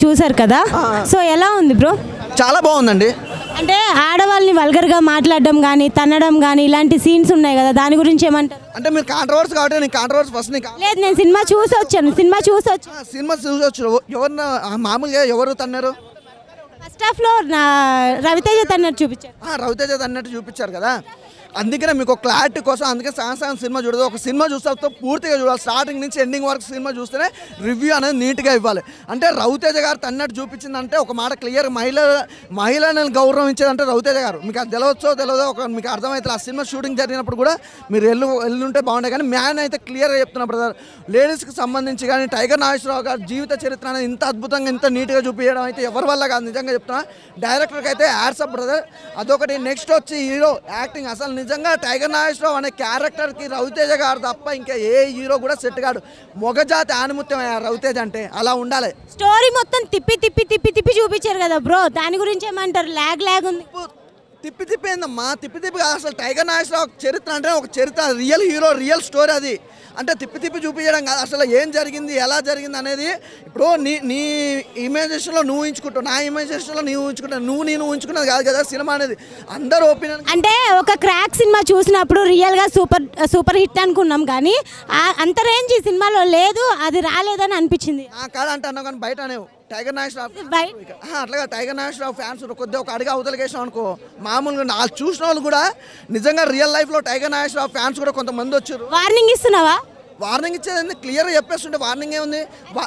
చూసారు కదా సో ఎలా ఉంది బ్రో చాలా బాగుందండి అంటే ఆడవాళ్ళని వల్గర్గా మాట్లాడడం కానీ తన్నడం కానీ ఇలాంటి సీన్స్ ఉన్నాయి కదా దాని గురించి ఏమంటారు అంటే మీరు కాంట్రవర్స్ కాబట్టి నేను కాంట్రవర్స్ ఫస్ట్ నీకు లేదు నేను సినిమా చూసి వచ్చాను సినిమా చూసి వచ్చాను ఆ, సినిమా చూసొచ్చు ఎవరిన మామూలుగా ఎవరు తన్నారు ఫస్ట్ హాఫ్లో నా రవితేజ తన్నట్టు చూపించారు ఆ, రవితేజ అన్నట్టు చూపించారు కదా అందుకనే మీకు ఒక క్లారిటీ కోసం అందుకే సగం సగం సినిమా చూడదు ఒక సినిమా చూస్తే పూర్తిగా చూడాలి స్టార్టింగ్ నుంచి ఎండింగ్ వరకు సినిమా చూస్తేనే రివ్యూ అనేది నీట్గా ఇవ్వాలి అంటే రవితేజ గారు తన్నట్టు చూపించిందంటే ఒక మాట క్లియర్ మహిళ మహిళలను గౌరవించేదంటే రవితేజ గారు మీకు అది తెలవచ్చో తెలియదో ఒక మీకు అర్థమవుతుంది ఆ సినిమా షూటింగ్ జరిగినప్పుడు కూడా మీరు ఎల్లు ఎల్లుంటే బాగుండే కానీ మ్యాన్ అయితే క్లియర్గా చెప్తున్నా బ్రదర్ లేడీస్కి సంబంధించి కానీ టైగర్ నాగేశ్వరరావు గారు జీవిత చరిత్ర అనేది ఇంత అద్భుతంగా ఇంత నీట్గా చూపించడం అయితే ఎవరి వల్ల కాదు నిజంగా చెప్తున్నా డైరెక్టర్కి అయితే యాడ్సప్ బ్రదర్ అదొకటి నెక్స్ట్ వచ్చి హీరో యాక్టింగ్ అసలు నిజంగా టైగర్ నాగేశ్వరరావు అనే క్యారెక్టర్కి రవితేజ గారు తప్ప ఇంకా ఏ హీరో కూడా సెట్ కాడు మొగజాతి ఆనుముత్యం రవితేజ అంటే అలా ఉండాలి స్టోరీ మొత్తం తిప్పి తిప్పి తిప్పి తిప్పి చూపించారు కదా బ్రో దాని గురించి ఏమంటారు లాగ్ లాగ్ ఉంది తిప్పు- తిప్పి తిప్పి ఏందమ్మా తిప్పి తిప్పి కాదు అసలు టైగర్ నాగేశ్వరరావు చరిత్ర అంటే ఒక చరిత్ర రియల్ హీరో రియల్ స్టోరీ అది అంటే తిప్పి తిప్పి చూపించడం కాదు అసలు ఏం జరిగింది ఎలా జరిగింది అనేది ఇప్పుడు నీ నీ ఇమేజినేషన్లో నువ్వు ఊహించుకుంటావు నా ఇమేజినేషన్లో నువ్వు ఊహించుకుంటావు నువ్వు నేను ఊహించుకున్నది కాదు కదా సినిమా అనేది అందరూ ఒపీనియన్ అంటే ఒక క్రాక్ సినిమా చూసినప్పుడు రియల్గా సూపర్ సూపర్ హిట్ అనుకున్నాం కానీ ఆ- అంత రేంజ్ ఈ సినిమాలో లేదు అది రాలేదని అనిపించింది నా కాడ అంటే అన్నావు కానీ బయట అనేవు టైగర్ నాగేశ్వరరావు బయ- ఆహా, అట్లాగా టైగర్ నాగేశ్వరరావు ఫ్యాన్స్ కొద్దిగా ఒక అడిగి అవతలకేసాం అనుకో మామూలుగా వాళ్ళు చూసిన వాళ్ళు కూడా నిజంగా రియల్ లైఫ్లో టైగర్ నాగేశ్వరరావు ఫ్యాన్స్ కూడా కొంతమంది వచ్చారు వార్నింగ్ ఇస్తున్నావా వార్నింగ్ ఇచ్చేది క్లియర్గా చెప్పేస్తుంటే వార్నింగ్ ఏముంది వా-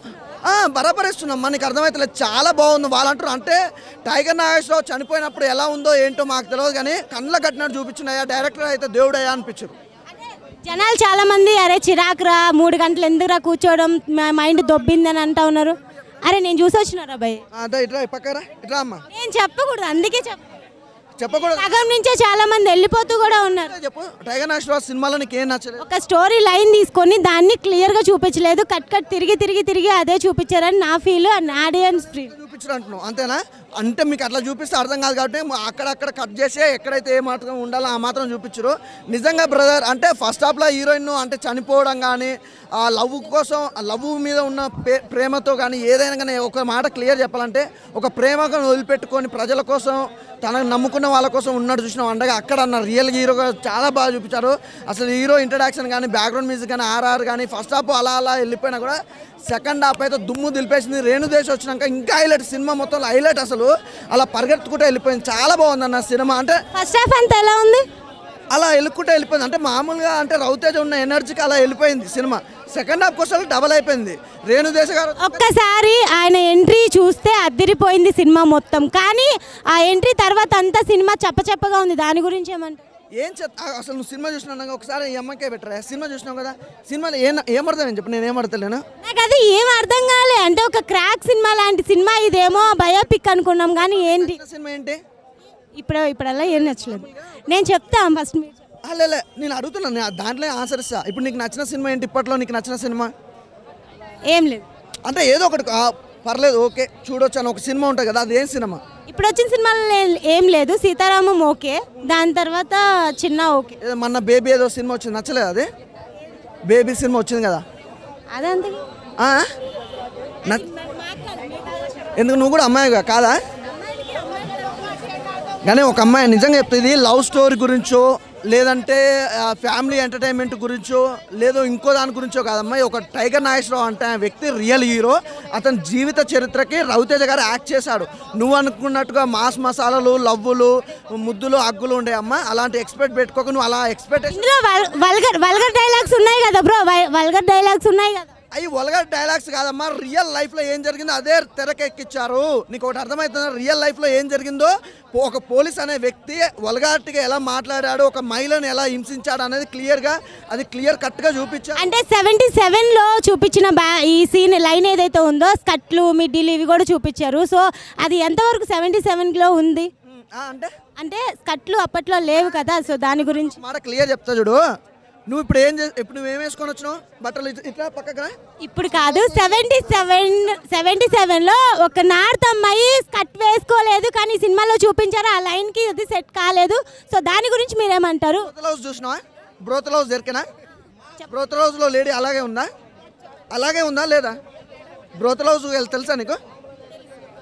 ఆ, బరాబర్ ఇస్తున్నాం మనకి అర్థమవుతలేదు చాలా బాగుంది వాళ్ళు అంటారు అంటే టైగర్ నాగేశ్వరరావు చనిపోయినప్పుడు ఎలా ఉందో ఏంటో మాకు తెలియదు కానీ కళ్ళ కట్టినట్టు చూపించినాయా డైరెక్టర్ అయితే దేవుడయ్యా అనిపించారు జనాలు చాలా మంది అరే చిరాకురా మూడు గంటలు ఎందుకురా కూర్చోవడం మా మైండ్ దొబ్బిందని అంటా ఉన్నారు అరే నేను చూసి వచ్చినారా భయ్ అదే ఇట్రా ఈ పక్కరా ఇట్రా అమ్మా నేను చెప్పకూడదు అందుకే చెప్ప చెప్పకూడదు సగం నుంచే చాలా మంది వెళ్ళిపోతూ కూడా ఉన్నారు చెప్పు టైగర్ నాగేశ్వరరావు సినిమాలో నీకు ఏం నచ్చలేదు ఒక స్టోరీ లైన్ తీసుకొని దాన్ని క్లియర్గా చూపించలేదు కట్ కట్ తిరిగి తిరిగి తిరిగి అదే చూపించారని నా ఫీల్ అండ్ ఆడియన్స్ ఫీల్ చూపించరు అంటున్నావు అంతేనా అంటే మీకు అట్లా చూపిస్తే అర్థం కాదు కాబట్టి మా- అక్కడక్కడ కట్ చేసి ఎక్కడైతే ఏ మాత్రం ఉండాలో ఆ మాత్రం చూపించరు నిజంగా బ్రదర్ అంటే ఫస్ట్ హాఫ్లో హీరోయిన్ అంటే చనిపోవడం కానీ ఆ లవ్ కోసం ఆ లవ్ మీద ఉన్న పే- ప్రేమతో కానీ ఏదైనా కానీ ఒక మాట క్లియర్ చెప్పాలంటే ఒక ప్రేమగా వదిలిపెట్టుకొని ప్రజల కోసం తనకు నమ్ముకున్న వాళ్ళ కోసం ఉన్నాడు చూసిన అండగా అక్కడ అన్న రియల్ హీరోగా చాలా బాగా చూపించారు అసలు హీరో ఇంట్రడక్షన్ కానీ బ్యాక్గ్రౌండ్ మ్యూజిక్ కానీ ఆర్ఆర్ కానీ ఫస్ట్ హాఫ్ అలా అలా వెళ్ళిపోయినా కూడా సెకండ్ హాఫ్ అయితే దుమ్ము దులిపేసింది రేణుదేశ్ వచ్చినాక ఇంకా హైలైట్ సినిమా మొత్తం హైలైట్ అసలు అలా పరిగెత్తుకుంటూ వెళ్ళిపోయింది చాలా బాగుంది అన్న సినిమా అంటే ఫస్ట్ హాఫ్ అంతా ఎలా ఉంది అలా వెళ్ళుకుంటూ వెళ్ళిపోయింది అంటే మామూలుగా అంటే రవితేజ ఉన్న ఎనర్జీకి అలా వెళ్ళిపోయింది సినిమా సెకండ్ హాఫ్ కోసం డబల్ అయిపోయింది రేణుదేశ గారు ఒక్కసారి ఆయన ఎంట్రీ చూస్తే అదిరిపోయింది సినిమా మొత్తం కానీ ఆ ఎంట్రీ తర్వాత అంతా సినిమా చప్పచప్పగా ఉంది దాని గురించి ఏమంటారు ఏం చెప్ ఆ, అసలు నువ్వు సినిమా చూసినా ఒకసారి ఈ అమ్మకే పెట్టరా సినిమా చూసినావు కదా సినిమాలో ఏం ఏమర్థం చెప్పు నేను ఏమర్థలేను నాకు అది ఏం అర్థం కాలే అంటే ఒక క్రాక్ సినిమా లాంటి సినిమా ఇదేమో బయోపిక్ అనుకున్నాం కానీ ఏంటి సినిమా ఏంటి ఇప్పుడు ఇప్పుడల్లా ఏం నచ్చలేదు నేను చెప్తా ఫస్ట్ మీరు చెప్పండి. ఆ, లే లే, నేను అడుగుతున్నాను నేను దాంట్లో ఆన్సర్ ఇస్తా ఇప్పుడు నీకు నచ్చిన సినిమా ఏంటి ఇప్పట్లో నీకు నచ్చిన సినిమా ఏం లేదు అంటే ఏదో ఒకటి ఆ, పర్లేదు ఓకే చూడొచ్చు అని ఒక సినిమా ఉంటుంది కదా అది ఏం సినిమా ఇప్పుడు వచ్చిన సినిమాలు లే- ఏం లేదు సీతారామం ఓకే దాని తర్వాత చిన్న ఓకే ఏదో మొన్న బేబీ ఏదో సినిమా వచ్చింది నచ్చలేదు అది బేబీ సినిమా వచ్చింది కదా అదంతే ఆ? న- ఎందుకు నువ్వు కూడా అమ్మాయిగా కాదా కానీ ఒక అమ్మాయి నిజంగా చెప్తుంది లవ్ స్టోరీ గురించో లేదంటే ఫ్యామిలీ ఎంటర్టైన్మెంట్ గురించో లేదో ఇంకో దాని గురించో కాదమ్మా ఒక టైగర్ నాగేశ్వరరావు అంటే ఆ వ్యక్తి రియల్ హీరో అతని జీవిత చరిత్రకి రవితేజ గారు యాక్ట్ చేశాడు నువ్వు అనుకున్నట్టుగా మాస్ మసాలాలు లవ్వులు ముద్దులు అగ్గులు ఉండే అమ్మ అలాంటి ఎక్స్పెక్ట్ పెట్టుకోక నువ్వు అలా ఎక్స్పెక్టేషన్ ఇందులో వల్- వల్గర్ వల్గర్ డైలాగ్స్ ఉన్నాయి కదా బ్రో వల్గర్ డైలాగ్స్ ఉన్నాయి కదా అవి వల్గర్ డైలాగ్స్ కాదమ్మా రియల్ లైఫ్లో ఏం జరిగిందో అదే తెరకెక్కిచ్చారు నీకు ఒకటి అర్థమవుతుందా రియల్ లైఫ్లో ఏం జరిగిందో పో- ఒక పోలీస్ అనే వ్యక్తి వల్గార్టీగా ఎలా మాట్లాడాడు ఒక మహిళను ఎలా హింసించాడు అనేది క్లియర్గా అది క్లియర్ కట్గా చూపించారు అంటే సెవెంటీ సెవెన్లో చూపించిన బ్యా ఈ సీన్ లైన్ ఏదైతే ఉందో స్కట్లు మిడ్డీలు ఇవి కూడా చూపించారు సో అది ఎంతవరకు సెవెంటీ సెవెన్లో ఉంది ఉమ్, ఆ, అంటే అంటే స్కట్లు అప్పట్లో లేవు కదా సో దాని గురించి మాట క్లియర్ చెప్తా చూడు నువ్వు ఇప్పుడు ఏం చే ఇప్పుడు నువ్వు ఏం వేసుకొని వచ్చినావు బట్టలు ఇట్- ఇట్లా పక్కన ఇప్పుడు కాదు సెవెంటీ సెవెన్ సెవెంటీ సెవెన్లో ఒక నార్త్ అమ్మాయి స్కట్ వేసుకోలేదు కానీ ఈ సినిమాలో చూపించారు ఆ లైన్కి అది సెట్ కాలేదు సో దాని గురించి మీరేమంటారు బ్రోతల్ హౌస్ చూసినావా బ్రోతల్ హౌస్ దొరికినా బ్రోతల్ హౌస్లో లేడీ అలాగే ఉందా అలాగే ఉందా లేదా బ్రోతల్ హౌస్ తెలుసా నీకు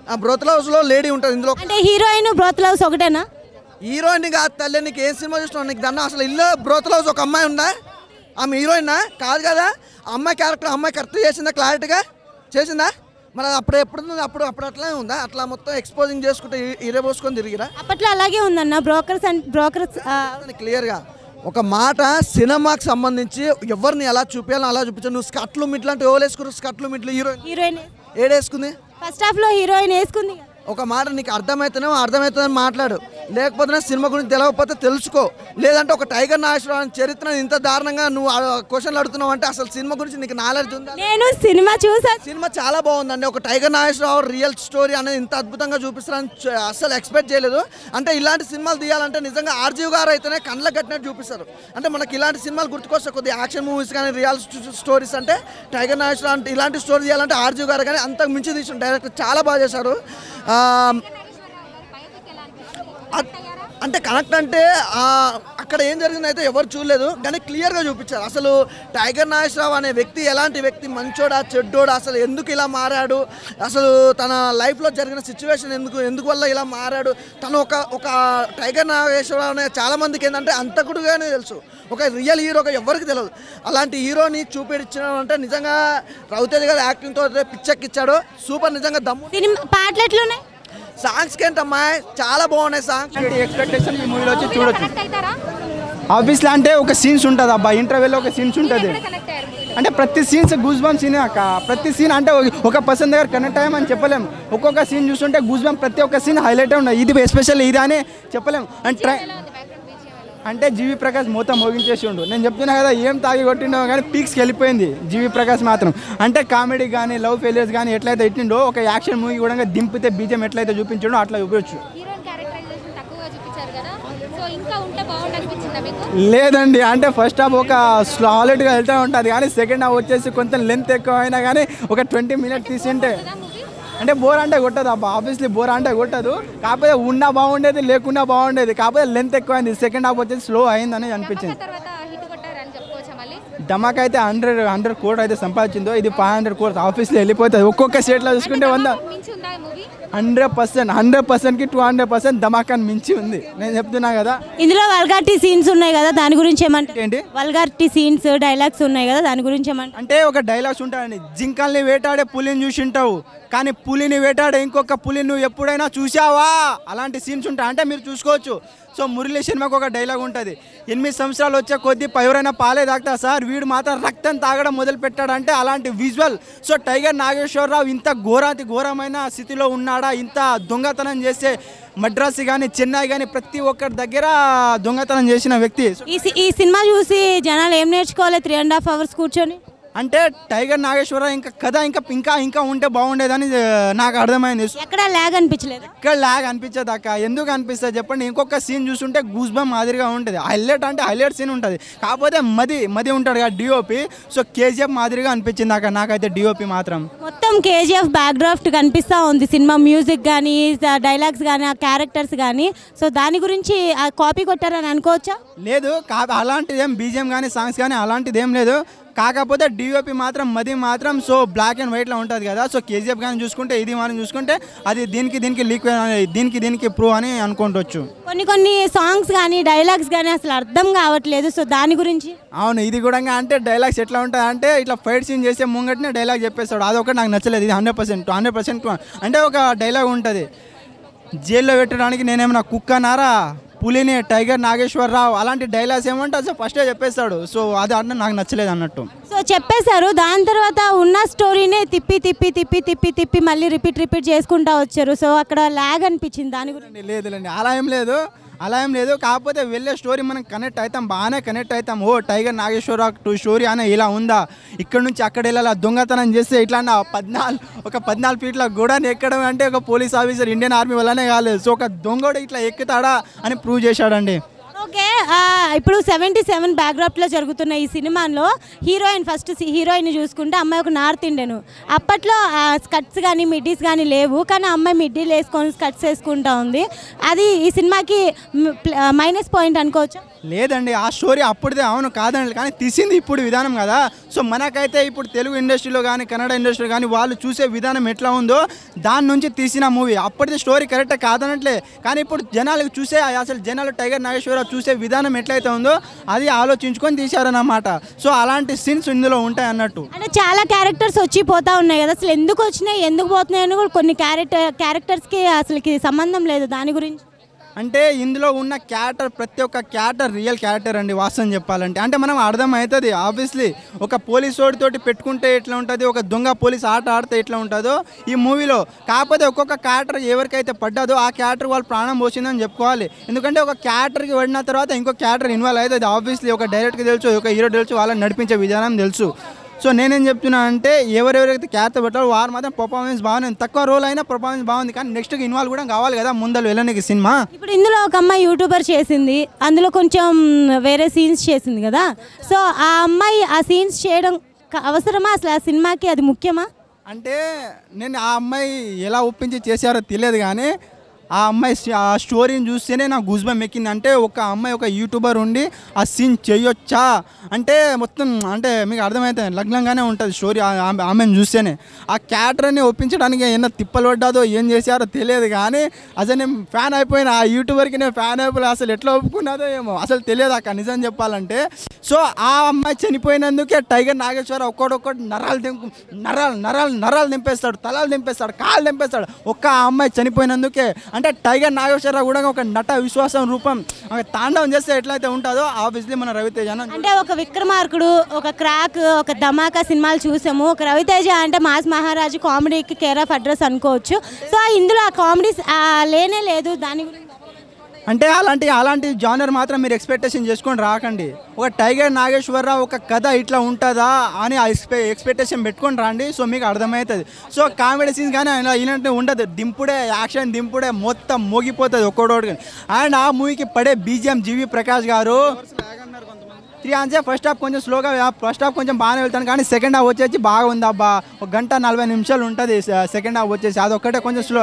ఆ బ్రోత్ హౌస్లో లేడీ ఉంటుంది ఇందులో అంటే హీరోయిన్ బ్రోత్ లవ్స్ ఒకటేనా హీరోయిన్ కాదు తల్లి నీకు ఏం సినిమా చూస్తున్నావు నీకు దాన్ని అసలు ఇల్లు బ్రోత్ హౌస్ ఒక అమ్మాయి ఉందా ఆమె హీరోయినా కాదు కదా ఆ అమ్మాయి క్యారెక్టర్ అమ్మాయి కరెక్ట్ చేసిందా క్లారిటీగా చేసిందా మరి అది అప్పుడు ఎప్పుడు ఉంది? అప్పుడు అప్పుడు అట్లనే ఉందా అట్లా మొత్తం ఎక్స్పోజింగ్ చేసుకుంటే ఇరే పోసుకొని తిరిగిరా అప్పట్లో అలాగే ఉందన్న బ్రోకర్స్ అండ్ బ్రోకర్స్ క్లియర్గా ఒక మాట సినిమాకి సంబంధించి ఎవరిని ఎలా చూపించాలో అలా చూపించాను నువ్వు స్కట్లు మిట్లు అంటే ఎవరు వేసుకున్నారు స్కట్లు మిట్లు హీరోయిన్ హీరోయిన్ ఏడేసుకుంది ఫస్ట్ హాఫ్ లో హీరోయిన్ వేసుకుంది కదా. ఒక మాట నీకు అర్థమవుతున్నావు అర్థమవుతుందని మాట్లాడు లేకపోతే సినిమా గురించి తెలియకపోతే తెలుసుకో లేదంటే ఒక టైగర్ నాగేశ్వరరావు చరిత్ర ఇంత దారుణంగా నువ్వు క్వశ్చన్లు అడుగుతున్నావు అంటే అసలు సినిమా గురించి నీకు నాలెడ్జ్ ఉందా నేను సినిమా చూసా సినిమా చాలా బాగుందండి ఒక టైగర్ నాగేశ్వరరావు రియల్ స్టోరీ అనేది ఇంత అద్భుతంగా చూపిస్తారని చ- అస్సలు ఎక్స్పెక్ట్ చేయలేదు అంటే ఇలాంటి సినిమాలు తీయాలంటే నిజంగా ఆర్జీవ్ గారు అయితేనే కళ్ళ కట్టినట్టు చూపిస్తారు అంటే మనకి ఇలాంటి సినిమాలు గుర్తుకొస్తే కొద్దిగా యాక్షన్ మూవీస్ కానీ రియల్ స్టోరీస్ అంటే టైగర్ నాగేశ్వరరావు అంటే ఇలాంటి స్టోరీ తీయాలంటే ఆర్జీవ్ గారు కానీ అంతకు మించి తీసిన డైరెక్టర్ చాలా బాగా చేశారు ఆ, అ- అంటే కనెక్ట్ అంటే ఆ, అక్కడ ఏం జరిగింది అయితే ఎవరు చూడలేదు కానీ క్లియర్గా చూపించారు అసలు టైగర్ నాగేశ్వరరావు అనే వ్యక్తి ఎలాంటి వ్యక్తి మంచోడా చెడ్డోడా అసలు ఎందుకు ఇలా మారాడు అసలు తన లైఫ్లో జరిగిన సిచ్యువేషన్ ఎందుకు ఎందుకు వల్ల ఇలా మారాడు తను ఒక ఒక టైగర్ నాగేశ్వరరావు అనే చాలా మందికి ఏంటంటే అంతకుడుగానే తెలుసు ఒక రియల్ హీరోగా ఎవరికి తెలియదు అలాంటి హీరోని చూపించడం అంటే నిజంగా రవితేజ గారి యాక్టింగ్తో పిచ్చెక్కిచ్చాడు సూపర్ నిజంగా దమ్ము సినిమా పాటలు ఎట్లున్నాయి సాంగ్స్కి ఏంటమ్మా చాలా బాగున్నాయి సాంగ్స్ ఇలాంటి ఎక్స్పెక్టేషన్ ఈ మూవీలో వచ్చి చూడొచ్చు కనెక్ట్ అవుతారా ఆబ్వియస్లీ అంటే ఒక సీన్స్ ఉంటుంది అబ్బా ఇంటర్వెల్లో ఒక సీన్స్ ఉంటుంది కనెక్ట్ అయ్యారు మూవీలో అంటే ప్రతి సీన్స్ గూస్ బంప్ సీన్ అక్క ప్రతి సీన్ అంటే ఒక- ఒక పర్సన్ దగ్గర కనెక్ట్ అయ్యామని చెప్పలేం ఒక్కొక్క సీన్ చూస్తుంటే గూస్ బంప్ ప్రతి ఒక్క సీన్ హైలైట్ ఉన్నాయి ఇది ఎస్పెషల్ ఇది అని చెప్పలేం అండ్ ట్రై అంటే జీవి ప్రకాష్ మొత్తం మోగించేసి ఉండు నేను చెప్తున్నా కదా ఏం తాగి కొట్టిండో కానీ పీక్స్కి వెళ్ళిపోయింది జీవి ప్రకాష్ మాత్రం అంటే కామెడీ కానీ లవ్ ఫెయిలియర్స్ కానీ ఎట్లయితే ఇట్టిండో ఒక యాక్షన్ మూవీ కూడా దింపితే బీజం ఎట్లయితే చూపించిండో అట్లా చూపించచ్చు హీరోయిన్ క్యారెక్టరైజేషన్ తక్కువగా చూపించారు కదా సో ఇంకా ఉంటే బాగుండు అనిపించిందా మీకు లేదండి అంటే ఫస్ట్ హాఫ్ ఒక సాలిడ్గా వెళ్తూ ఉంటుంది కానీ సెకండ్ హాఫ్ వచ్చేసి కొంచెం లెంత్ ఎక్కువ అయినా కానీ ఒక ట్వంటీ మినిట్స్ తీసింటే మూవీ అంటే బోర్ అంటే కొట్టదు అబ్బా ఆబ్వియస్లీ బోర్ అంటే కొట్టదు కాకపోతే ఉన్నా బాగుండేది లేకున్నా బాగుండేది కాకపోతే లెంత్ ఎక్కువ అయింది సెకండ్ హాఫ్ వచ్చేసి స్లో అయిందని అనిపించింది తర్వాత హిట్ కొట్టారని చెప్పుకోవచ్చా మళ్ళీ ధమాక్ అయితే హండ్రెడ్ హండ్రెడ్ కోట్ అయితే సంపాదించిందో ఇది ఫైవ్ హండ్రెడ్ కోర్స్ ఆఫీస్లో వెళ్ళిపోతుంది ఒక్కొక్క స్టేట్లో చూసుకుంటే వంద మించి ఉందా మూవీ హండ్రెడ్ పర్సెంట్ హండ్రెడ్ పర్సెంట్కి టూ హండ్రెడ్ పర్సెంట్ ధమాకాన్ని మించి ఉంది నేను చెప్తున్నా కదా ఇందులో వల్గారిటీ సీన్స్ ఉన్నాయి కదా దాని గురించి ఏమంటారు ఏంటి వల్గారిటీ సీన్స్ డైలాగ్స్ ఉన్నాయి కదా దాని గురించి ఏమంటారు అంటే ఒక డైలాగ్స్ ఉంటాయండి జింకల్ని వేటాడే పులిని చూసి ఉంటావు కానీ పులిని వేటాడే ఇంకొక పులిని నువ్వు ఎప్పుడైనా చూసావా అలాంటి సీన్స్ ఉంటాయి అంటే మీరు చూసుకోవచ్చు సో మురళీ సినిమాకి ఒక డైలాగ్ ఉంటుంది ఎనిమిది సంవత్సరాలు వచ్చే కొద్దీ ఎవరైనా పాలే తాగుతా సార్ వీడు మాత్రం రక్తం తాగడం మొదలు పెట్టాడంటే అలాంటి విజువల్ సో టైగర్ నాగేశ్వరరావు ఇంత ఘోరాతి ఘోరమైన స్థితిలో ఉన్నాడా ఇంత దొంగతనం చేసే మద్రాసు కానీ చెన్నై కానీ ప్రతి ఒక్కరి దగ్గర దొంగతనం చేసిన వ్యక్తి ఈ సి- ఈ సినిమా చూసి జనాలు ఏం నేర్చుకోవాలి త్రీ అండ్ హాఫ్ అవర్స్ కూర్చొని అంటే టైగర్ నాగేశ్వరరావు ఇంకా కథ ఇంకా ఇంకా ఇంకా ఉంటే బాగుండేదని ఆ, నాకు అర్థమైంది ఎక్కడ లాగ్ అనిపించలేదు ఇక్కడ లాగ్ అనిపించదు అక్క ఎందుకు అనిపిస్తుంది చెప్పండి ఇంకొక సీన్ చూస్తుంటే గూస్ బమ్ మాదిరిగా ఉంటుంది హైలైట్ అంటే హైలైట్ సీన్ ఉంటుంది కాకపోతే మది మది ఉంటాడు కదా డిఓపి సో కేజీఎఫ్ మాదిరిగా అనిపించింది అక్క నాకైతే డిఓపి మాత్రం మొత్తం కేజీఎఫ్ బ్యాక్ డ్రాఫ్ట్ కనిపిస్తూ ఉంది సినిమా మ్యూజిక్ కానీ డైలాగ్స్ కానీ ఆ క్యారెక్టర్స్ కానీ సో దాని గురించి ఆ కాపీ కొట్టారని అనుకోవచ్చా లేదు కా అలాంటిది ఏం బీజిఎం కానీ సాంగ్స్ కానీ అలాంటిది ఏం లేదు కాకపోతే డిఓపి మాత్రం మది మాత్రం సో బ్లాక్ అండ్ వైట్లో ఉంటుంది కదా సో కేజీఎఫ్ కానీ చూసుకుంటే ఇది మనం చూసుకుంటే అది దీనికి దీనికి లీక్ దీనికి దీనికి ప్రూవ్ అని అనుకుంటొచ్చు కొన్ని కొన్ని సాంగ్స్ కానీ డైలాగ్స్ కానీ అసలు అర్థం కావట్లేదు సో దాని గురించి అవును ఇది కూడా అంటే డైలాగ్స్ ఎట్లా ఉంటుంది అంటే ఇట్లా ఫైట్ సీన్ చేసే ముంగట్నే డైలాగ్ చెప్పేస్తాడు అదొకటి నాకు నచ్చలేదు ఇది హండ్రెడ్ పర్సెంట్ హండ్రెడ్ పర్సెంట్ అంటే ఒక డైలాగ్ ఉంటుంది జైల్లో పెట్టడానికి నేనేమన్నా కుక్కనారా పులిని టైగర్ నాగేశ్వరరావు అలాంటి డైలాగ్స్ ఏమంటే అసలు ఫస్టే చెప్పేస్తాడు సో అది అంటే నాకు నచ్చలేదు అన్నట్టు సో చెప్పేశారు దాని తర్వాత ఉన్న స్టోరీనే తిప్పి తిప్పి తిప్పి తిప్పి తిప్పి మళ్ళీ రిపీట్ రిపీట్ చేసుకుంటా వచ్చారు సో అక్కడ లాగ్ అనిపించింది దాని గురించి లేదులేండి అలా ఏం లేదు అలా ఏం లేదు కాకపోతే వెళ్ళే స్టోరీ మనం కనెక్ట్ అవుతాం బాగానే కనెక్ట్ అవుతాం ఓ టైగర్ నాగేశ్వరరావు టూ స్టోరీ అనే ఇలా ఉందా ఇక్కడ నుంచి అక్కడ వెళ్ళాలి దొంగతనం చేస్తే ఇట్లా నా పద్నాలుగు ఒక పద్నాలుగు ఫీట్ల గోడాన్ని ఎక్కడం అంటే ఒక పోలీస్ ఆఫీసర్ ఇండియన్ ఆర్మీ వల్లనే కాలేదు సో ఒక దొంగడు ఇట్లా ఎక్కుతాడా అని ప్రూవ్ చేశాడండి ఓకే ఆ, ఇప్పుడు సెవెంటీ సెవెన్ బ్యాక్డ్రాప్లో జరుగుతున్న ఈ సినిమాలో హీరోయిన్ ఫస్ట్ హీరోయిన్ చూసుకుంటే అమ్మాయి ఒక నార్త్ ఇండియన్ అప్పట్లో స్కట్స్ కానీ మిడ్డీస్ కానీ లేవు కానీ ఆ అమ్మాయి మిడ్డీలు వేసుకొని స్కట్స్ వేసుకుంటా ఉంది అది ఈ సినిమాకి మైనస్ పాయింట్ అనుకోవచ్చు లేదండి ఆ స్టోరీ అప్పుడుదే అవును కాదండి కానీ తీసింది ఇప్పుడు విధానం కదా సో మనకైతే ఇప్పుడు తెలుగు ఇండస్ట్రీలో కానీ కన్నడ ఇండస్ట్రీలో కానీ వాళ్ళు చూసే విధానం ఎట్లా ఉందో దాని నుంచి తీసిన మూవీ అప్పటిది స్టోరీ కరెక్ట్ కాదనట్లే కానీ ఇప్పుడు జనాలకు చూసే అసలు జనాలు టైగర్ నాగేశ్వరరావు చూసే విధానం ఎట్లయితే ఉందో అది ఆలోచించుకొని తీశారన్నమాట సో అలాంటి సీన్స్ ఇందులో ఉంటాయి అన్నట్టు అంటే చాలా క్యారెక్టర్స్ వచ్చి పోతా ఉన్నాయి కదా అసలు ఎందుకు వచ్చినాయి ఎందుకు పోతున్నాయి అని కూడా కొన్ని క్యారెక్టర్ క్యారెక్టర్స్కి అసలుకి సంబంధం లేదు దాని గురించి అంటే ఇందులో ఉన్న క్యారెక్టర్ ప్రతి ఒక్క క్యారెక్టర్ రియల్ క్యారెక్టర్ అండి వాస్తవం చెప్పాలంటే అంటే మనం అర్థమవుతుంది ఆబ్వియస్లీ ఒక పోలీస్ తోటి పెట్టుకుంటే ఎట్లా ఉంటుంది ఒక దొంగ పోలీస్ ఆట ఆడితే ఎట్లా ఉంటుందో ఈ మూవీలో కాకపోతే ఒక్కొక్క క్యారెక్టర్ ఎవరికైతే పడ్డదో ఆ క్యారెక్టర్ వాళ్ళు ప్రాణం పోసిందని చెప్పుకోవాలి ఎందుకంటే ఒక క్యారెక్టర్కి పడిన తర్వాత ఇంకో క్యారెక్టర్ ఇన్వాల్వ్ అవుతుంది ఆబ్వియస్లీ ఒక డైరెక్ట్కి తెలుసు ఒక హీరో తెలుసు వాళ్ళని నడిపించే విధానం తెలుసు సో నేనేం చెప్తున్నా అంటే ఎవరెవరైతే క్యారెక్టర్ పెట్టారో వారు మాత్రం పర్ఫార్మెన్స్ బాగుంది తక్కువ రోల్ అయినా పర్ఫార్మెన్స్ బాగుంది కానీ నెక్స్ట్కి ఇన్వాల్వ్ కూడా కావాలి కదా ముందర వెళ్ళడానికి సినిమా ఇప్పుడు ఇందులో ఒక అమ్మాయి యూట్యూబర్ చేసింది అందులో కొంచెం వేరే సీన్స్ చేసింది కదా సో ఆ అమ్మాయి ఆ సీన్స్ చేయడం క- అవసరమా అసలు ఆ సినిమాకి అది ముఖ్యమా అంటే నేను ఆ అమ్మాయి ఎలా ఒప్పించి చేశారో తెలియదు కానీ ఆ అమ్మాయి సి- ఆ స్టోరీని చూస్తేనే నాకు గుజ్బం ఎక్కింది అంటే ఒక అమ్మాయి ఒక యూట్యూబర్ ఉండి ఆ సీన్ చేయొచ్చా అంటే మొత్తం అంటే మీకు అర్థమవుతుంది లగ్నంగానే ఉంటుంది స్టోరీ ఆ- ఆమె- ఆమెను చూస్తేనే ఆ క్యారెక్టర్ని ఒప్పించడానికి ఏమన్నా తిప్పలు పడ్డాదో ఏం చేశారో తెలియదు కానీ అసలు నేను ఫ్యాన్ అయిపోయిన ఆ యూట్యూబర్కి నేను ఫ్యాన్ అయిపోయి అసలు ఎట్లా ఒప్పుకున్నదో ఏమో అసలు తెలియదు అక్క నిజం చెప్పాలంటే సో ఆ అమ్మాయి చనిపోయినందుకే టైగర్ నాగేశ్వర ఒక్కడొక్కటి నరాలు దింపు నరాలు నరాలు నరాలు దింపేస్తాడు తలాలు దింపేస్తాడు కాళ్ళు దింపేస్తాడు ఒక్క ఆ అమ్మాయి చనిపోయినందుకే అంటే టైగర్ నాగేశ్వరరావు కూడా ఒక నట విశ్వాసం రూపం ఒక తాండవం చేస్తే ఎట్లయితే ఉంటుందో ఆబ్వియస్లీ మన రవితేజ అని అంటే ఒక విక్రమార్కుడు ఒక క్రాక్ ఒక ధమాకా సినిమాలు చూసాము ఒక రవితేజ అంటే మాస్ మహారాజు కామెడీకి కేర్ ఆఫ్ అడ్రస్ అనుకోవచ్చు సో ఇందులో ఆ కామెడీ లేనే లేదు దాని గురించి అంటే అలాంటి అలాంటి జానర్ మాత్రం మీరు ఎక్స్పెక్టేషన్ చేసుకొని రాకండి ఒక టైగర్ నాగేశ్వరరావు ఒక కథ ఇట్లా ఉంటుందా అని ఆ ఎక్స్పె ఎక్స్పెక్టేషన్ పెట్టుకొని రండి సో మీకు అర్థమవుతుంది సో కామెడీ సీన్స్ కానీ ఆయన ఇలాంటివి ఉండదు దింపుడే యాక్షన్ దింపుడే మొత్తం మోగిపోతుంది ఒక్కోడోడు అండ్ ఆ మూవీకి పడే బీజిఎం జీవి ప్రకాష్ గారు త్రీ అంటే ఫస్ట్ హాఫ్ కొంచెం స్లోగా ఫస్ట్ హాఫ్ కొంచెం బాగానే వెళ్తాను కానీ సెకండ్ హాఫ్ వచ్చేసి బాగా ఉంది అబ్బా ఒక గంట నలభై నిమిషాలు ఉంటుంది సెకండ్ హాఫ్ వచ్చేసి అదొక్కటే కొంచెం slow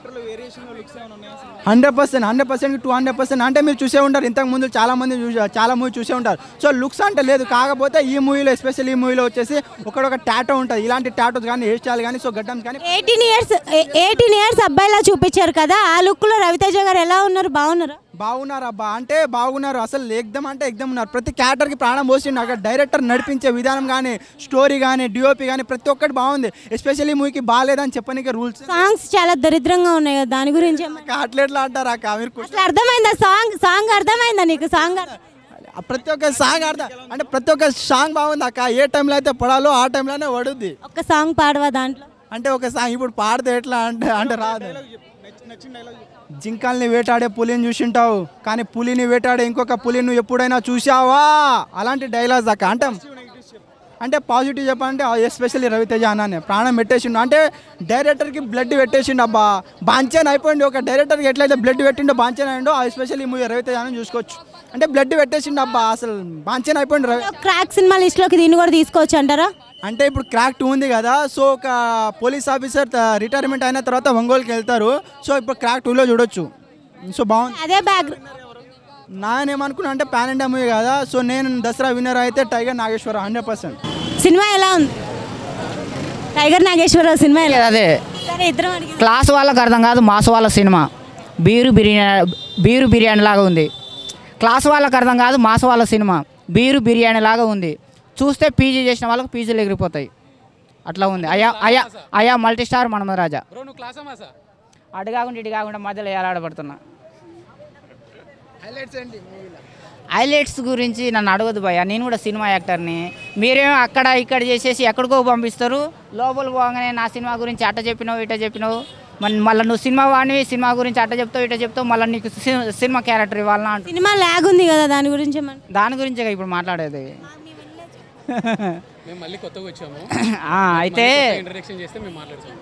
hundred percent hundred percent two hundred percent అంటే మీరు చూసే ఉంటారు ఇంతకు ముందు చాలా మంది చూసా- చాలా మూవీ చూసే ఉంటారు సో లుక్స్ అంటే లేదు కాకపోతే ఈ మూవీలో ఎస్పెషల్ ఈ మూవీలో వచ్చేసి ఒకడొక టాటో ఉంటుంది ఇలాంటి టాటోస్ కానీ హెయిర్ స్టైల్ కానీ సో గడ్డమ్స్ కానీ ఎయిటీన్ ఇయర్స్ ఎయిటీన్ ఇయర్స్ అబ్బాయిలా చూపించారు కదా ఆ లుక్లో రవితేజ గారు ఎలా ఉన్నారు బాగున్నారా బాగున్నారు అబ్బా అంటే బాగున్నారు అసలు ఎగ్దమ్ అంటే ఎగ్దమ్ ఉన్నారు ప్రతి క్యారెక్టర్కి ప్రాణం పోసిండు అక్కడ డైరెక్టర్ నడిపించే విధానం కానీ స్టోరీ కానీ డిఓపి కానీ ప్రతి ఒక్కటి బాగుంది ఎస్పెషల్లీ మూవీకి బాగాలేదని చెప్పనీకి రూల్స్ సాంగ్స్ చాలా దరిద్రంగా ఉన్నాయి కదా దాని గురించి ఏమన్నా? అట్లెట్లా అంటారా అక్క మీరు అసలు అర్థమైందా సాంగ్ సాంగ్ అర్థమైందా నీకు సాంగ్ అర్థం- ఆ ప్రతి ఒక్క సాంగ్ అర్థం అంటే ప్రతి ఒక్క సాంగ్ బాగుంది అక్క ఏ టైంలో అయితే పడాలో ఆ టైంలోనే పడుద్ది ఒక్క సాంగ్ పాడవా దాంట్లో అంటే ఒక సాంగ్ ఇప్పుడు పాడితే ఎట్లా అంటే అంటే రాదు జింకల్ని వేటాడే పులిని చూసింటావు కానీ పులిని వేటాడే ఇంకొక పులిని నువ్వు ఎప్పుడైనా చూసావా అలాంటి డైలాగ్స్ అక్క అంటే అంటే పాజిటివ్ చెప్పాలంటే ఎస్పెషల్లీ రవితేజ అన్నానే ప్రాణం పెట్టేసిండు అంటే డైరెక్టర్కి బ్లడ్ పెట్టేసిండు అబ్బా బాంచేన్ అయిపోయింది ఒక డైరెక్టర్కి ఎట్లయితే బ్లడ్ పెట్టిండో బాంచేన్ అయిండో ఎస్పెషల్లీ మూవీ రవితేజ అని చూసుకోవచ్చు అంటే బ్లడ్ పెట్టేసిండు అబ్బా అసలు బాంచేన్ అయిపోయింది రవి క్రాక్ సినిమా లిస్ట్లోకి దీన్ని కూడా తీసుకోవచ్చు అంటారా అంటే ఇప్పుడు క్రాక్ టూ ఉంది కదా సో ఒక పోలీస్ ఆఫీసర్ రిటైర్మెంట్ అయిన తర్వాత ఒంగోలుకి వెళ్తారు సో ఇప్పుడు క్రాక్ టూలో చూడొచ్చు సో బాగుంది అదే బ్యాక్ నానేమనుకున్నా అంటే పాన్ ఇండియా మూవీ కదా సో నేను దసరా విన్నర్ అయితే టైగర్ నాగేశ్వర హండ్రెడ్ పర్సెంట్ సినిమా ఎలా ఉంది టైగర్ నాగేశ్వరరావు సినిమా ఎలా అదే సరే ఇద్దరం అడిగి క్లాస్ వాళ్ళకి అర్థం కాదు మాస్ వాళ్ళ సినిమా బీరు బిర్యానీ బీరు బిర్యానీ లాగా ఉంది క్లాస్ వాళ్ళకి అర్థం కాదు మాస్ వాళ్ళ సినిమా బీరు బిర్యానీ లాగా ఉంది చూస్తే పీజీ చేసిన వాళ్ళకి పీజీలు ఎగిరిపోతాయి అట్లా ఉంది అయా అయా అయా మల్టీ స్టార్ మనమద రాజా అటు కాకుండా ఇటు కాకుండా మధ్యలో ఏలాడబడుతున్నా హైలైట్స్ గురించి నన్ను అడగదు భయ్య నేను కూడా సినిమా యాక్టర్ని మీరేమో అక్కడ ఇక్కడ చేసేసి ఎక్కడికో పంపిస్తారు లోపల పోగానే నా సినిమా గురించి అట్ట చెప్పినావు ఇట చెప్పినావు మళ్ళీ మళ్ళీ నువ్వు సినిమా వాడివి సినిమా గురించి అట్ట చెప్తావు ఇట చెప్తావు మళ్ళీ నీకు సి- సినిమా క్యారెక్టర్ ఇవ్వాలన్నా అంటు సినిమా లాగ్ ఉంది కదా దాని గురించి ఏమన్నా దాని గురించే ఇప్పుడు మాట్లాడేది మేము మళ్ళీ కొత్తగా వచ్చాము ఆ, అయితే ఇంట్రడక్షన్ చేస్తే మేము మాట్లాడతాము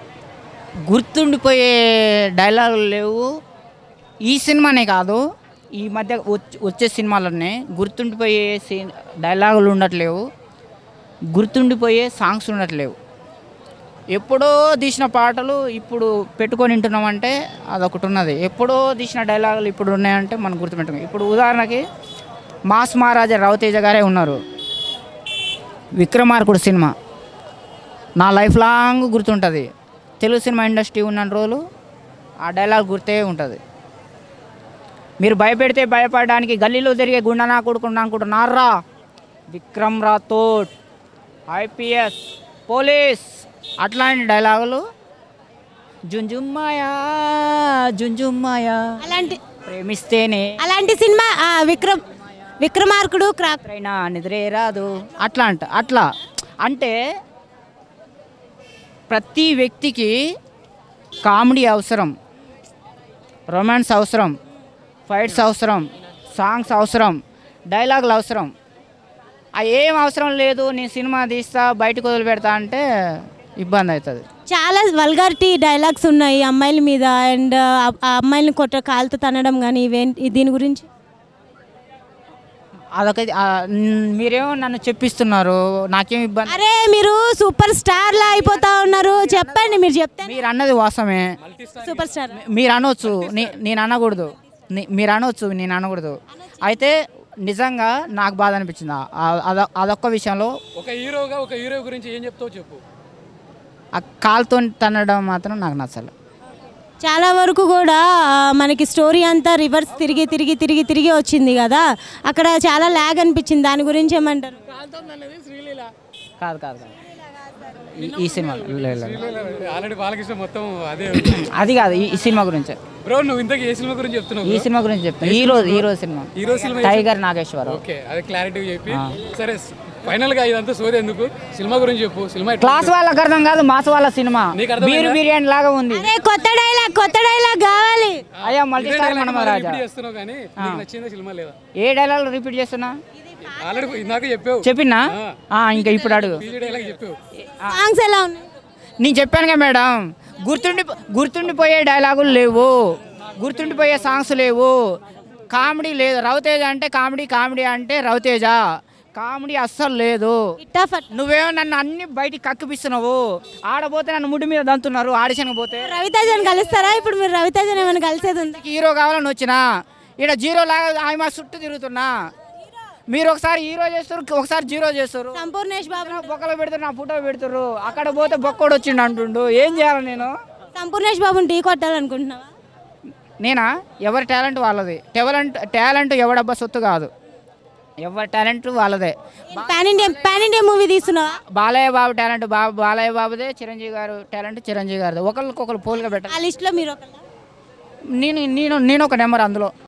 గుర్తుండిపోయే డైలాగులు లేవు ఈ సినిమానే కాదు ఈ మధ్య వచ్చ- వచ్చే సినిమాలన్నీ గుర్తుండిపోయే సీన్ డైలాగులు ఉండట్లేవు గుర్తుండిపోయే సాంగ్స్ ఉండట్లేవు ఎప్పుడో తీసిన పాటలు ఇప్పుడు పెట్టుకొని వింటున్నామంటే అదొకటి ఉన్నది ఎప్పుడో తీసిన డైలాగులు ఇప్పుడు ఉన్నాయంటే మనం గుర్తుపెట్టుకున్నాం ఇప్పుడు ఉదాహరణకి మాస్ మహారాజా రవితేజ గారే ఉన్నారు విక్రమార్కుడు సినిమా నా లైఫ్ లాంగ్ గుర్తుంటుంది తెలుగు సినిమా ఇండస్ట్రీ ఉన్న రోజులు ఆ డైలాగ్ గుర్తే ఉంటుంది మీరు భయపెడితే భయపడడానికి గల్లీలో తిరిగే గుండె నా కొడుకున్నా అనుకుంటున్నారా విక్రమ్ రాథోడ్ ఐపీఎస్ పోలీస్ అట్లాంటి డైలాగులు జుంజుమ్మాయా జుంజుమ్మాయా అలాంటి ప్రేమిస్తేనే అలాంటి సినిమా ఆ, విక్రమ్ విక్రమార్కుడు క్రాక్ అయినా నిద్రే రాదు అట్లా అంట అట్లా అంటే ప్రతి వ్యక్తికి కామెడీ అవసరం రొమాన్స్ అవసరం ఫైట్స్ అవసరం సాంగ్స్ అవసరం డైలాగులు అవసరం ఆ ఏం అవసరం లేదు నేను సినిమా తీస్తా బయటకు వదిలిపెడతా అంటే ఇబ్బంది అవుతుంది చాలా వల్గారిటీ డైలాగ్స్ ఉన్నాయి అమ్మాయిల మీద అండ్ ఆ అమ్మాయిని కొట్ట కాలుతో తనడం కానీ ఇవేంటి దీని గురించి అదొక ఆ, మ్, మీరేమో నన్ను చెప్పిస్తున్నారు నాకేం ఇబ్బంది అరే మీరు సూపర్ స్టార్ లా అయిపోతా ఉన్నారు చెప్పండి మీరు చెప్తే మీరు అన్నది వాస్తవమే సూపర్ స్టార్ మీరు అనొచ్చు నే- నేను అనకూడదు నే- మీరు అనొచ్చు నేను అనకూడదు అయితే నిజంగా నాకు బాధ అనిపించింది ఆ- ఆ- అదొ అదొక్క విషయంలో ఒక హీరోగా ఒక హీరో గురించి ఏం చెప్తావు చెప్పు ఆ కాలుతో తన్నడం మాత్రం నాకు నచ్చలేదు చాలా వరకు కూడా ఆ, మనకి స్టోరీ అంతా రివర్స్ తిరిగి తిరిగి తిరిగి తిరిగి వచ్చింది కదా అక్కడ చాలా ల్యాగ్ అనిపించింది దాని గురించి ఏమంటారు కాదు కాదు కాదు ఈ- ఈ సినిమా లేదు, లేదు. ఆల్రెడీ బాలకృష్ణ మొత్తం అదే అది కాదు ఈ ఈ సినిమా గురించి బ్రో నువ్వు ఇంతకీ ఏ సినిమా గురించి చెప్తున్నావు ఈ సినిమా గురించి చెప్తాను ఈ రోజు ఈ రోజు సినిమా హీరో సినిమా టైగర్ నాగేశ్వరరావు ఓకే అదే క్లారిటీ చెప్పి సరే ఫైనల్ గా ఇదంతా సోది ఎందుకు సినిమా గురించి చెప్పు సినిమా ఎట్లా క్లాస్ వాళ్ళకి అర్థం కాదు మాస్ వాళ్ళ సినిమా నీకు అర్థమైందా? బీరు బిర్యానీ లాగా ఉంది అరే కొత్త డైలాగ్ కొత్త డైలాగ్ కావాలి అయ్యా మల్టీ స్టార్ మనమ రాజా రిపీట్ చేస్తున్నావు కానీ నీకు నచ్చిందా సినిమా లేదా ఏ డైలాగ్ రిపీట్ చేస్తున్నా ఆల్రెడీ ఇందాక చెప్పావు చెప్పినా ఆ, ఇంకా ఇప్పుడు అడుగు పీజీ డైలాగ్ చెప్పావు సాంగ్స్ ఎలా ఉన్నాయి నేను చెప్పానుగా మేడం గుర్తుండి గుర్తుండిపోయే డైలాగులు లేవు గుర్తుండిపోయే సాంగ్స్ లేవు కామెడీ లేదు రవితేజ అంటే కామెడీ కామెడీ అంటే రవితేజ కామెడీ అస్సలు లేదు ఇట్టాఫట్ నువ్వేమో నన్ను అన్ని బయటికి కక్కిపిస్తున్నావు ఆడపోతే నన్ను ముడి మీద దంతున్నారు ఆడిషన్కి పోతే రవితేజని కలుస్తారా ఇప్పుడు మీరు రవితేజని ఏమైనా కలిసేది ఉందా హీరో కావాలని వచ్చిన ఇక్కడ జీరో లాగా ఆయన మా చుట్టూ తిరుగుతున్నా మీరు ఒకసారి హీరో చేస్తారు ఒకసారి జీరో చేస్తారు సంపూర్ణేష్ బాబు బొక్కలో పెడతారు నా ఫోటో పెడతారు అక్కడ పోతే బొక్కోడు వచ్చిండు అంటుండు ఏం చేయాలి నేను సంపూర్ణేష్ బాబుని టీ కొట్టాలనుకుంటున్నావా నేనా ఎవరి టాలెంట్ వాళ్ళది టాలెంట్ టాలెంట్ ఎవడబ్బా సొత్తు కాదు ఎవరి టాలెంట్ వాళ్ళదే pan India pan India movie తీస్తున్నావా బాలయ్య బాబు టాలెంట్ బాబు బాలయ్య బాబుదే చిరంజీవి గారు టాలెంట్ చిరంజీవి గారిది ఒకరికొకరు పోలిగా పెట్టాలి ఆ లిస్ట్లో మీరు ఒకళ్ళా? నేను నేను నేను ఒక నెంబర్ అందులో